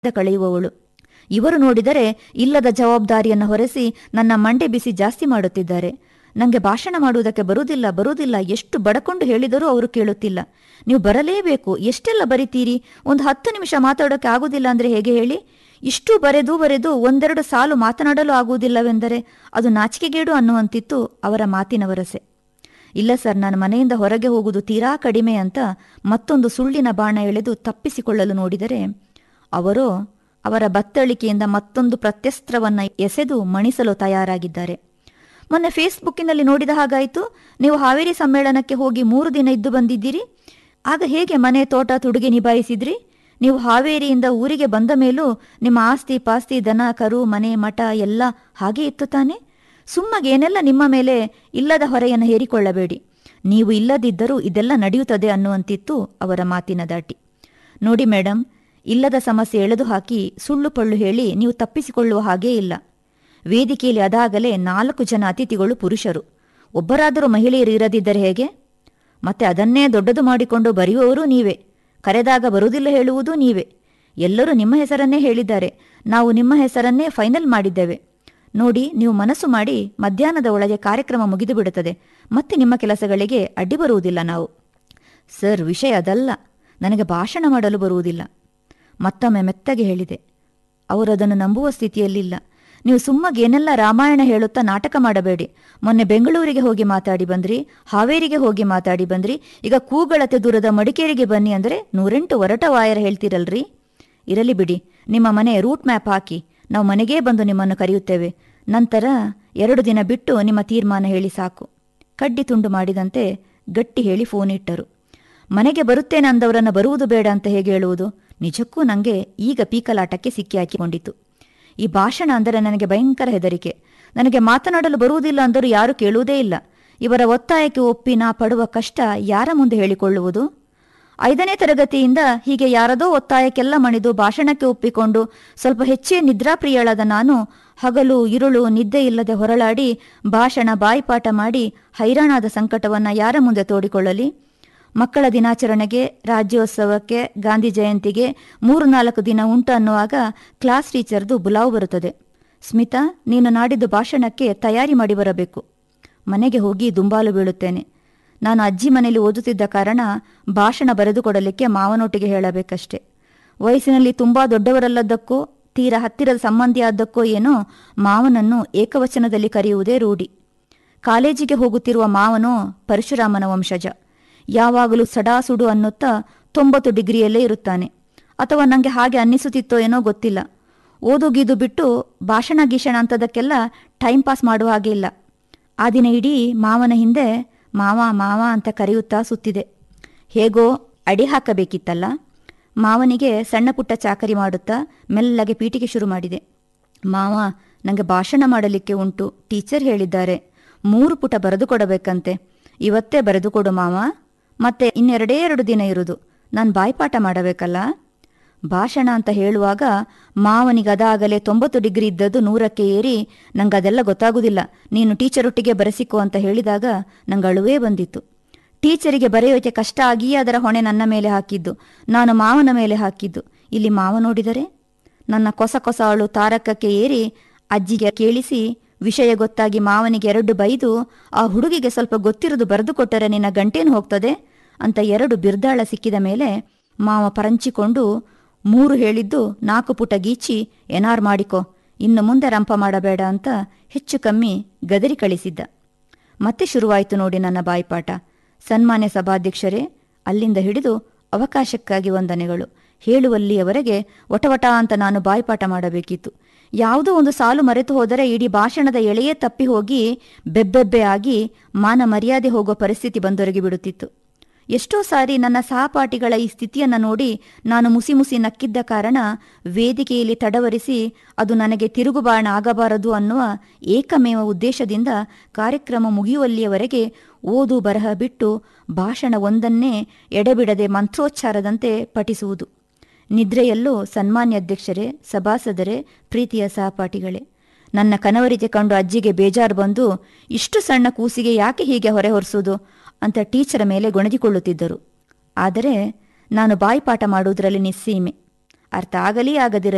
ಕಳೆಯುವವಳು ಇವರು ನೋಡಿದರೆ ಇಲ್ಲದ ಜವಾಬ್ದಾರಿಯನ್ನು ಹೊರೆಸಿ ನನ್ನ ಮಂಡೆ ಬಿಸಿ ಜಾಸ್ತಿ ಮಾಡುತ್ತಿದ್ದಾರೆ ನನಗೆ ಭಾಷಣ ಮಾಡುವುದಕ್ಕೆ ಬರುವುದಿಲ್ಲ ಬರುವುದಿಲ್ಲ ಎಷ್ಟು ಬಡಕೊಂಡು ಹೇಳಿದರೂ ಅವರು ಕೇಳುತ್ತಿಲ್ಲ ನೀವು ಬರಲೇಬೇಕು ಎಷ್ಟೆಲ್ಲ ಬರಿತೀರಿ ಒಂದು ಹತ್ತು ನಿಮಿಷ ಮಾತಾಡೋಕೆ ಆಗುವುದಿಲ್ಲ ಅಂದರೆ ಹೇಗೆ ಹೇಳಿ ಇಷ್ಟು ಬರೆದು ಬರೆದು ಒಂದೆರಡು ಸಾಲು ಮಾತನಾಡಲು ಆಗುವುದಿಲ್ಲವೆಂದರೆ ಅದು ನಾಚಿಕೆಗೇಡು ಅನ್ನುವಂತಿತ್ತು ಅವರ ಮಾತಿನ ವರಸೆ ಇಲ್ಲ ಸರ್ ನಾನು ಮನೆಯಿಂದ ಹೊರಗೆ ಹೋಗುವುದು ತೀರಾ ಕಡಿಮೆ ಅಂತ ಮತ್ತೊಂದು ಸುಳ್ಳಿನ ಬಾಣ ಎಳೆದು ತಪ್ಪಿಸಿಕೊಳ್ಳಲು ನೋಡಿದರೆ ಅವರು ಅವರ ಬತ್ತಳಿಕೆಯಿಂದ ಮತ್ತೊಂದು ಪ್ರತ್ಯಸ್ತ್ರವನ್ನ ಎಸೆದು ಮಣಿಸಲು ತಯಾರಾಗಿದ್ದಾರೆ ಮೊನ್ನೆ ಫೇಸ್ಬುಕ್ಕಿನಲ್ಲಿ ನೋಡಿದ ಹಾಗಾಯಿತು ನೀವು ಹಾವೇರಿ ಸಮ್ಮೇಳನಕ್ಕೆ ಹೋಗಿ ಮೂರು ದಿನ ಇದ್ದು ಬಂದಿದ್ದೀರಿ ಆಗ ಹೇಗೆ ಮನೆ ತೋಟ ತುಡುಗೆ ನಿಭಾಯಿಸಿದ್ರಿ ನೀವು ಹಾವೇರಿಯಿಂದ ಊರಿಗೆ ಬಂದ ಮೇಲೂ ನಿಮ್ಮ ಆಸ್ತಿ ಪಾಸ್ತಿ ದನ ಕರು ಮನೆ ಮಠ ಎಲ್ಲ ಹಾಗೆ ಇತ್ತು ತಾನೆ ಸುಮ್ಮಗೇನೆಲ್ಲ ನಿಮ್ಮ ಮೇಲೆ ಇಲ್ಲದ ಹೊರೆಯನ್ನು ಹೇರಿಕೊಳ್ಳಬೇಡಿ ನೀವು ಇಲ್ಲದಿದ್ದರೂ ಇದೆಲ್ಲ ನಡೆಯುತ್ತದೆ ಅನ್ನುವಂತಿತ್ತು ಅವರ ಮಾತಿನ ದಾಟಿ ನೋಡಿ ಮೇಡಮ್ ಇಲ್ಲದ ಸಮಸ್ಯೆ ಎಳೆದು ಹಾಕಿ ಸುಳ್ಳು ಪಳ್ಳು ಹೇಳಿ ನೀವು ತಪ್ಪಿಸಿಕೊಳ್ಳುವ ಹಾಗೇ ಇಲ್ಲ ವೇದಿಕೆಯಲ್ಲಿ ಅದಾಗಲೇ ನಾಲ್ಕು ಜನ ಅತಿಥಿಗಳು ಪುರುಷರು ಒಬ್ಬರಾದರೂ ಮಹಿಳೆಯರು ಇರದಿದ್ದರೆ ಹೇಗೆ ಮತ್ತೆ ಅದನ್ನೇ ದೊಡ್ಡದು ಮಾಡಿಕೊಂಡು ಬರೆಯುವವರು ನೀವೇ ಕರೆದಾಗ ಬರುವುದಿಲ್ಲ ಹೇಳುವುದೂ ನೀವೇ ಎಲ್ಲರೂ ನಿಮ್ಮ ಹೆಸರನ್ನೇ ಹೇಳಿದ್ದಾರೆ ನಾವು ನಿಮ್ಮ ಹೆಸರನ್ನೇ ಫೈನಲ್ ಮಾಡಿದ್ದೇವೆ ನೋಡಿ ನೀವು ಮನಸ್ಸು ಮಾಡಿ ಮಧ್ಯಾಹ್ನದ ಒಳಗೆ ಕಾರ್ಯಕ್ರಮ ಮುಗಿದು ಬಿಡುತ್ತದೆ ಮತ್ತೆ ನಿಮ್ಮ ಕೆಲಸಗಳಿಗೆ ಅಡ್ಡಿ ಬರುವುದಿಲ್ಲ ನಾವು ಸರ್ ವಿಷಯ ಅದಲ್ಲ ನನಗೆ ಭಾಷಣ ಮಾಡಲು ಬರುವುದಿಲ್ಲ ಮತ್ತೊಮ್ಮೆ ಮೆತ್ತಗೆ ಹೇಳಿದೆ ಅವರದನ್ನು ನಂಬುವ ಸ್ಥಿತಿಯಲ್ಲಿಲ್ಲ ನೀವು ಸುಮ್ಮಗೇನೆಲ್ಲ ರಾಮಾಯಣ ಹೇಳುತ್ತಾ ನಾಟಕ ಮಾಡಬೇಡಿ ಮೊನ್ನೆ ಬೆಂಗಳೂರಿಗೆ ಹೋಗಿ ಮಾತಾಡಿ ಬಂದ್ರಿ ಹಾವೇರಿಗೆ ಹೋಗಿ ಮಾತಾಡಿ ಬಂದ್ರಿ ಈಗ ಕೂಗಳತೆ ದೂರದ ಮಡಿಕೇರಿಗೆ ಬನ್ನಿ ಅಂದರೆ ನೂರೆಂಟು ಒರಟ ವಾಯರ ಹೇಳ್ತೀರಲ್ರಿ ಇರಲಿ ಬಿಡಿ ನಿಮ್ಮ ಮನೆ ರೂಟ್ ಮ್ಯಾಪ್ ಹಾಕಿ ನಾವು ಮನೆಗೇ ಬಂದು ನಿಮ್ಮನ್ನು ಕರೆಯುತ್ತೇವೆ ನಂತರ ಎರಡು ದಿನ ಬಿಟ್ಟು ನಿಮ್ಮ ತೀರ್ಮಾನ ಹೇಳಿ ಸಾಕು ಕಡ್ಡಿ ತುಂಡು ಮಾಡಿದಂತೆ ಗಟ್ಟಿ ಹೇಳಿ ಫೋನ್ ಇಟ್ಟರು ಮನೆಗೆ ಬರುತ್ತೇನೆ ಅಂದವರನ್ನ ಬರುವುದು ಬೇಡ ಅಂತ ಹೇಗೆ ಹೇಳುವುದು ನಿಜಕ್ಕೂ ನನಗೆ ಈಗ ಪೀಕಲಾಟಕ್ಕೆ ಸಿಕ್ಕಿ ಹಾಕಿಕೊಂಡಿತು ಈ ಭಾಷಣ ಅಂದರೆ ನನಗೆ ಭಯಂಕರ ಹೆದರಿಕೆ ನನಗೆ ಮಾತನಾಡಲು ಬರುವುದಿಲ್ಲ ಅಂದರೂ ಯಾರೂ ಕೇಳುವುದೇ ಇಲ್ಲ ಇವರ ಒತ್ತಾಯಕ್ಕೆ ಒಪ್ಪಿ ನಾ ಪಡುವ ಕಷ್ಟ ಯಾರ ಮುಂದೆ ಹೇಳಿಕೊಳ್ಳುವುದು ಐದನೇ ತರಗತಿಯಿಂದ ಹೀಗೆ ಯಾರದೋ ಒತ್ತಾಯಕ್ಕೆಲ್ಲ ಮಣಿದು ಭಾಷಣಕ್ಕೆ ಒಪ್ಪಿಕೊಂಡು ಸ್ವಲ್ಪ ಹೆಚ್ಚೇ ನಿದ್ರಾಪ್ರಿಯಳಾದ ನಾನು ಹಗಲು ಇರುಳು ನಿದ್ದೆ ಇಲ್ಲದೆ ಹೊರಳಾಡಿ ಭಾಷಣ ಬಾಯಿಪಾಠ ಮಾಡಿ ಹೈರಾಣಾದ ಸಂಕಟವನ್ನ ಯಾರ ಮುಂದೆ ತೋಡಿಕೊಳ್ಳಲಿ ಮಕ್ಕಳ ದಿನಾಚರಣೆಗೆ ರಾಜ್ಯೋತ್ಸವಕ್ಕೆ ಗಾಂಧಿ ಜಯಂತಿಗೆ ಮೂರು ನಾಲ್ಕು ದಿನ ಉಂಟು ಅನ್ನುವಾಗ ಕ್ಲಾಸ್ ಟೀಚರ್ದು ಬುಲಾವು ಬರುತ್ತದೆ ಸ್ಮಿತಾ ನೀನು ನಾಡಿದ್ದು ಭಾಷಣಕ್ಕೆ ತಯಾರಿ ಮಾಡಿ ಬರಬೇಕು ಮನೆಗೆ ಹೋಗಿ ದುಂಬಾಲು ಬೀಳುತ್ತೇನೆ ನಾನು ಅಜ್ಜಿ ಮನೆಯಲ್ಲಿ ಓದುತ್ತಿದ್ದ ಕಾರಣ ಭಾಷಣ ಬರೆದುಕೊಡಲಿಕ್ಕೆ ಮಾವನೊಟ್ಟಿಗೆ ಹೇಳಬೇಕಷ್ಟೆ ವಯಸ್ಸಿನಲ್ಲಿ ತುಂಬಾ ದೊಡ್ಡವರಲ್ಲದ್ದಕ್ಕೋ ತೀರ ಹತ್ತಿರದ ಸಂಬಂಧಿಯಾದ್ದಕ್ಕೋ ಏನೋ ಮಾವನನ್ನು ಏಕವಚನದಲ್ಲಿ ಕರೆಯುವುದೇ ರೂಢಿ ಕಾಲೇಜಿಗೆ ಹೋಗುತ್ತಿರುವ ಮಾವನೋ ಪರಶುರಾಮನ ವಂಶಜ ಯಾವಾಗಲೂ ಸಡಾಸುಡು ಅನ್ನುತ್ತಾ ತೊಂಬತ್ತು ಡಿಗ್ರಿಯಲ್ಲೇ ಇರುತ್ತಾನೆ ಅಥವಾ ನನಗೆ ಹಾಗೆ ಅನ್ನಿಸುತ್ತಿತ್ತೋ ಏನೋ ಗೊತ್ತಿಲ್ಲ ಓದುಗೀದು ಬಿಟ್ಟು ಭಾಷಣ ಗೀಷಣ ಅಂತದಕ್ಕೆಲ್ಲ ಟೈಮ್ ಪಾಸ್ ಮಾಡುವ ಹಾಗೆ ಇಲ್ಲ ಆ ದಿನ ಇಡೀ ಮಾವನ ಹಿಂದೆ ಮಾವ ಮಾವ ಅಂತ ಕರೆಯುತ್ತಾ ಸುತ್ತಿದೆ ಹೇಗೋ ಅಡಿ ಹಾಕಬೇಕಿತ್ತಲ್ಲ ಮಾವನಿಗೆ ಸಣ್ಣ ಪುಟ್ಟ ಚಾಕರಿ ಮಾಡುತ್ತಾ ಮೆಲ್ಲಗೆ ಪೀಟಿಗೆ ಶುರು ಮಾಡಿದೆ ಮಾವ ನನಗೆ ಭಾಷಣ ಮಾಡಲಿಕ್ಕೆ ಉಂಟು ಟೀಚರ್ ಹೇಳಿದ್ದಾರೆ ಮೂರು ಪುಟ ಬರೆದು ಕೊಡಬೇಕಂತೆ ಇವತ್ತೇ ಬರೆದು ಕೊಡು ಮಾವ ಮತ್ತೆ ಇನ್ನೆರಡೇ ಎರಡು ದಿನ ಇರುವುದು ನಾನು ಬಾಯ್ಪಾಠ ಮಾಡಬೇಕಲ್ಲ ಭಾಷಣ ಅಂತ ಹೇಳುವಾಗ ಮಾವನಿಗೆ ಅದಾಗಲೇ ತೊಂಬತ್ತು ಡಿಗ್ರಿ ಇದ್ದದ್ದು ನೂರಕ್ಕೆ ಏರಿ ನಂಗೆ ಅದೆಲ್ಲ ಗೊತ್ತಾಗುವುದಿಲ್ಲ ನೀನು ಟೀಚರೊಟ್ಟಿಗೆ ಬರೆಸಿಕೊ ಅಂತ ಹೇಳಿದಾಗ ನಂಗೆ ಅಳುವೇ ಬಂದಿತ್ತು ಟೀಚರಿಗೆ ಬರೆಯೋಕೆ ಕಷ್ಟ ಆಗಿಯೇ ಅದರ ಹೊಣೆ ನನ್ನ ಮೇಲೆ ಹಾಕಿದ್ದು ನಾನು ಮಾವನ ಮೇಲೆ ಹಾಕಿದ್ದು ಇಲ್ಲಿ ಮಾವ ನೋಡಿದರೆ ನನ್ನ ಕೊಸ ಕೊಸ ಅಳು ತಾರಕಕ್ಕೆ ಏರಿ ಅಜ್ಜಿಗೆ ಕೇಳಿಸಿ ವಿಷಯ ಗೊತ್ತಾಗಿ ಮಾವನಿಗೆ ಎರಡು ಬೈದು ಆ ಹುಡುಗಿಗೆ ಸ್ವಲ್ಪ ಗೊತ್ತಿರೋದು ಬರೆದು ಕೊಟ್ಟರೆ ನಿನ್ನ ಗಂಟೇನು ಹೋಗ್ತದೆ ಅಂತ ಎರಡು ಬಿರ್ದಾಳ ಸಿಕ್ಕಿದ ಮೇಲೆ ಮಾವ ಪರಂಚಿಕೊಂಡು ಮೂರು ಹೇಳಿದ್ದು ನಾಲ್ಕು ಪುಟ ಗೀಚಿ ಎನಾರ್ ಮಾಡಿಕೊ ಇನ್ನು ಮುಂದೆ ರಂಪ ಮಾಡಬೇಡ ಅಂತ ಹೆಚ್ಚು ಕಮ್ಮಿ ಗದರಿ ಕಳಿಸಿದ್ದ ಮತ್ತೆ ಶುರುವಾಯಿತು ನೋಡಿ ನನ್ನ ಬಾಯಿಪಾಠ ಸನ್ಮಾನ್ಯ ಸಭಾಧ್ಯಕ್ಷರೇ ಅಲ್ಲಿಂದ ಹಿಡಿದು ಅವಕಾಶಕ್ಕಾಗಿ ವಂದನೆಗಳು ಹೇಳುವಲ್ಲಿಯವರೆಗೆ ಒಟವಟ ಅಂತ ನಾನು ಬಾಯಿಪಾಠ ಮಾಡಬೇಕಿತ್ತು ಯಾವುದೋ ಒಂದು ಸಾಲು ಮರೆತು ಹೋದರೆ ಇಡೀ ಭಾಷಣದ ಎಳೆಯೇ ತಪ್ಪಿ ಹೋಗಿ ಬೆಬ್ಬೆಬ್ಬೆ ಆಗಿ ಮಾನ ಮರ್ಯಾದೆ ಹೋಗೋ ಪರಿಸ್ಥಿತಿ ಬಂದೊರಗಿ ಬಿಡುತ್ತಿತ್ತು ಎಷ್ಟೋ ಸಾರಿ ನನ್ನ ಸಹಪಾಠಿಗಳ ಈ ಸ್ಥಿತಿಯನ್ನು ನೋಡಿ ನಾನು ಮುಸಿ ಮುಸಿ ನಕ್ಕಿದ್ದ ಕಾರಣ ವೇದಿಕೆಯಲ್ಲಿ ತಡವರಿಸಿ ಅದು ನನಗೆ ತಿರುಗುಬಾಣ ಆಗಬಾರದು ಅನ್ನುವ ಏಕಮೇವ ಉದ್ದೇಶದಿಂದ ಕಾರ್ಯಕ್ರಮ ಮುಗಿಯುವಲ್ಲಿಯವರೆಗೆ ಓದು ಬರಹ ಬಿಟ್ಟು ಭಾಷಣ ಒಂದನ್ನೇ ಎಡೆಬಿಡದೆ ಮಂತ್ರೋಚ್ಚಾರದಂತೆ ಪಠಿಸುವುದು ನಿದ್ರೆಯಲ್ಲೂ ಸನ್ಮಾನ್ಯ ಅಧ್ಯಕ್ಷರೇ ಸಭಾಸದರೇ ಪ್ರೀತಿಯ ಸಹಪಾಠಿಗಳೇ ನನ್ನ ಕನವರಿಕೆ ಕಂಡು ಅಜ್ಜಿಗೆ ಬೇಜಾರು ಬಂದು ಇಷ್ಟು ಸಣ್ಣ ಕೂಸಿಗೆ ಯಾಕೆ ಹೀಗೆ ಹೊರೆ ಹೊರಿಸುವುದು ಅಂತ ಟೀಚರ ಮೇಲೆ ಗೊಣಗಿಕೊಳ್ಳುತ್ತಿದ್ದರು ಆದರೆ ನಾನು ಬಾಯಿಪಾಠ ಮಾಡುವುದರಲ್ಲಿ ನಿಸ್ಸೀಮೆ ಅರ್ಥ ಆಗಲಿ ಆಗದಿರಲಿ